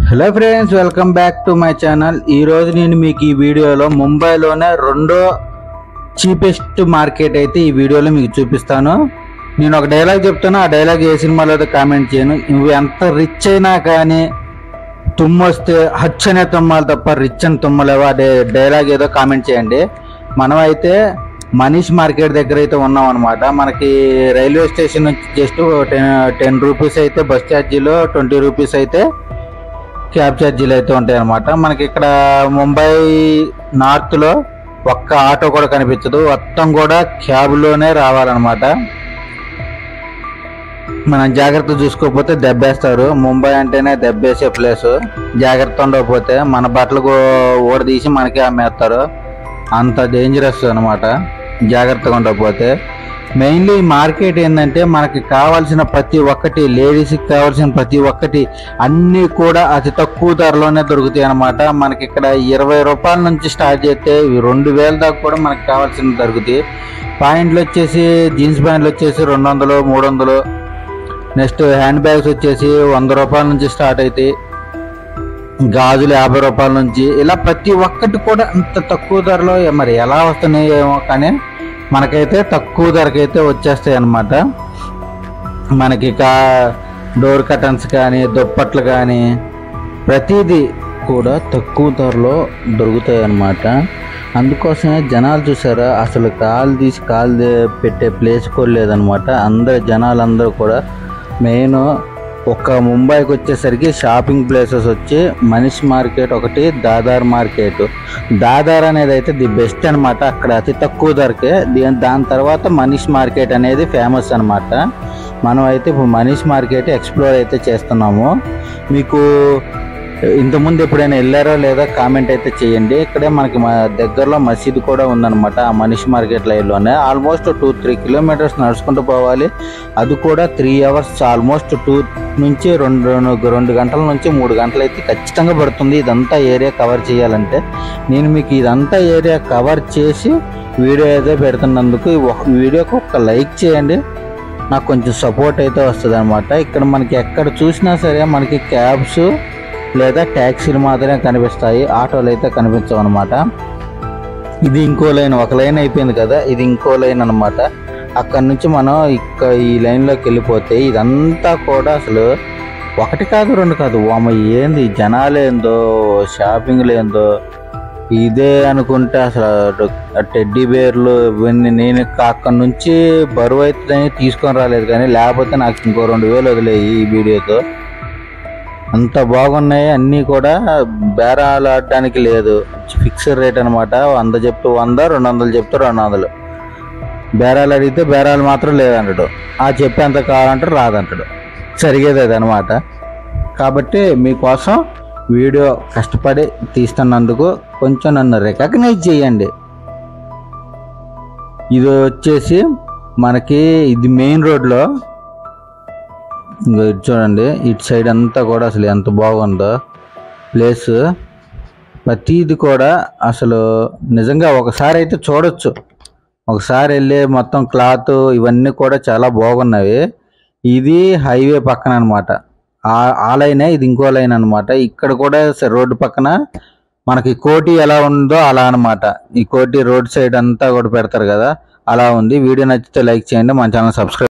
hello friends welcome back to my channel ఈరోజు నేను మీకు ఈ వీడియోలో ముంబైలోనే రెండో చీపెస్ట్ మార్కెట్ అయితే ఈ వీడియోలో మీకు చూపిస్తాను నేను ఒక డైలాగ్ చెప్తాను ఆ డైలాగ్ ఏ సినిమాలో అయితే కామెంట్ చేయను నువ్వు ఎంత రిచ్ అయినా కానీ తుమ్మొస్తే హచ్ అనే తుమ్మాలి తప్ప రిచ్ అని తుమ్మలేవా అదే డైలాగ్ ఏదో కామెంట్ చేయండి మనం అయితే మనీష్ మార్కెట్ దగ్గర అయితే ఉన్నాం అనమాట మనకి రైల్వే స్టేషన్ నుంచి జస్ట్ టెన్ టెన్ రూపీస్ అయితే బస్ ఛార్జీలో ట్వంటీ రూపీస్ అయితే క్యాబ్ ఛార్జీలు అయితే ఉంటాయి అనమాట మనకి ఇక్కడ ముంబై నార్త్లో ఒక్క ఆటో కూడా కనిపించదు మొత్తం కూడా క్యాబ్లోనే రావాలన్నమాట మనం జాగ్రత్త చూసుకోకపోతే దెబ్బేస్తారు ముంబై అంటేనే దెబ్బేసే ప్లేస్ జాగ్రత్త ఉండకపోతే మన బట్టలకు ఓడదీసి మనకే అమ్మేస్తారు అంత డేంజరస్ అనమాట జాగ్రత్తగా ఉండకపోతే మెయిన్లీ ఈ మార్కెట్ ఏంటంటే మనకి కావాల్సిన ప్రతి ఒక్కటి లేడీస్కి కావాల్సిన ప్రతి ఒక్కటి అన్నీ కూడా అతి తక్కువ ధరలోనే దొరుకుతాయి అనమాట మనకి ఇక్కడ ఇరవై రూపాయల నుంచి స్టార్ట్ చేస్తే ఇవి రెండు వేల దాకా కూడా మనకి కావాల్సిన దొరుకుతాయి పాయింట్లు వచ్చేసి జీన్స్ ప్యాంట్లు వచ్చేసి రెండు వందలు మూడు వందలు నెక్స్ట్ హ్యాండ్ బ్యాగ్స్ వచ్చేసి వంద రూపాయల నుంచి స్టార్ట్ అవుతాయి గాజులు యాభై రూపాయల నుంచి ఇలా ప్రతి ఒక్కటి కూడా అంత తక్కువ ధరలో మరి ఎలా వస్తున్నాయో ఏమో కానీ మనకైతే తక్కువ ధరకైతే వచ్చేస్తాయి అన్నమాట మనకి కా డోర్ కటన్స్ కానీ దుప్పట్లు కానీ ప్రతిదీ కూడా తక్కువ ధరలో దొరుకుతాయి అన్నమాట అందుకోసమే జనాలు చూసారా అసలు కాలు తీసి కాలు దే- పెట్టే ప్లేస్ కూడా లేదనమాట అందరు జనాలందరూ కూడా మెయిన్ ఒక ముంబైకి వచ్చేసరికి షాపింగ్ ప్లేసెస్ వచ్చి మనీష్ మార్కెట్ ఒకటి దాదార్ మార్కెట్ దాదార్ అనేది అయితే ది బెస్ట్ అనమాట అక్కడ అతి తక్కువ ధరకే దీని దాని తర్వాత మనీష్ మార్కెట్ అనేది ఫేమస్ అనమాట మనం అయితే ఇప్పుడు మనీష్ మార్కెట్ ఎక్స్ప్లోర్ అయితే చేస్తున్నాము మీకు ఇంతకుముందు ఎప్పుడైనా వెళ్ళారో లేదా కామెంట్ అయితే చేయండి ఇక్కడే మనకి మా దగ్గరలో మసీద్ కూడా ఉందన్నమాట ఆ మనీష్ మార్కెట్ లైన్లోనే ఆల్మోస్ట్ టూ త్రీ కిలోమీటర్స్ నడుచుకుంటూ పోవాలి అది కూడా త్రీ అవర్స్ ఆల్మోస్ట్ టూ నుంచి రెండు రెండు రెండు గంటల నుంచి మూడు గంటలు అయితే ఖచ్చితంగా పడుతుంది ఇదంతా ఏరియా కవర్ చేయాలంటే నేను మీకు ఇదంతా ఏరియా కవర్ చేసి వీడియో అయితే పెడుతున్నందుకు ఈ ఒక వీడియోకి ఒక లైక్ చేయండి నాకు కొంచెం సపోర్ట్ అయితే వస్తుంది అనమాట ఇక్కడ మనకి ఎక్కడ చూసినా సరే మనకి క్యాబ్స్ లేదా ట్యాక్సీలు మాత్రమే కనిపిస్తాయి ఆటోలు అయితే కనిపించవు అనమాట ఇది ఇంకో లైన్ ఒక లైన్ అయిపోయింది కదా ఇది ఇంకో లైన్ అనమాట అక్కడ నుంచి మనం ఇక్క ఈ లైన్లోకి వెళ్ళిపోతే ఇదంతా కూడా అసలు ఒకటి కాదు రెండు కాదు వామ ఏంది జనాలేందో షాపింగ్లు ఏందో ఇదే అనుకుంటే అసలు టెడ్డీ బేర్లు ఇవన్నీ నేను అక్కడ నుంచి బరువు అయితే తీసుకొని రాలేదు కానీ లేకపోతే నాకు ఇంకో రెండు వేలు వదిలేయి ఈ వీడియోతో అంత బాగున్నాయి అన్నీ కూడా బేరాలు ఆడడానికి లేదు ఫిక్స్డ్ రేట్ అనమాట వంద చెప్తూ వంద రెండు వందలు చెప్తూ రెండు వందలు బేరాలు అడిగితే బేరాలు మాత్రం లేదంటాడు ఆ చెప్పేంత కావాలంటే రాదంటాడు జరిగేది అది అనమాట కాబట్టి మీకోసం వీడియో కష్టపడి తీస్తున్నందుకు కొంచెం నన్ను రికగ్నైజ్ చేయండి ఇది వచ్చేసి మనకి ఇది మెయిన్ రోడ్లో ఇంకో ఇటు చూడండి ఇటు సైడ్ అంతా కూడా అసలు ఎంత బాగుందో ప్లేస్ ప్రతిది కూడా అసలు నిజంగా ఒకసారి అయితే చూడొచ్చు ఒకసారి వెళ్ళి మొత్తం క్లాత్ ఇవన్నీ కూడా చాలా బాగున్నవి ఇది హైవే పక్కన అనమాట ఆ లైనే ఇది ఇంకో లైన్ అనమాట ఇక్కడ కూడా స- రోడ్డు పక్కన మనకి కోటి ఎలా ఉందో అలా అన్నమాట ఈ కోటి రోడ్ సైడ్ అంతా కూడా పెడతారు కదా అలా ఉంది వీడియో నచ్చితే లైక్ చేయండి మన ఛానల్ సబ్స్క్రైబ్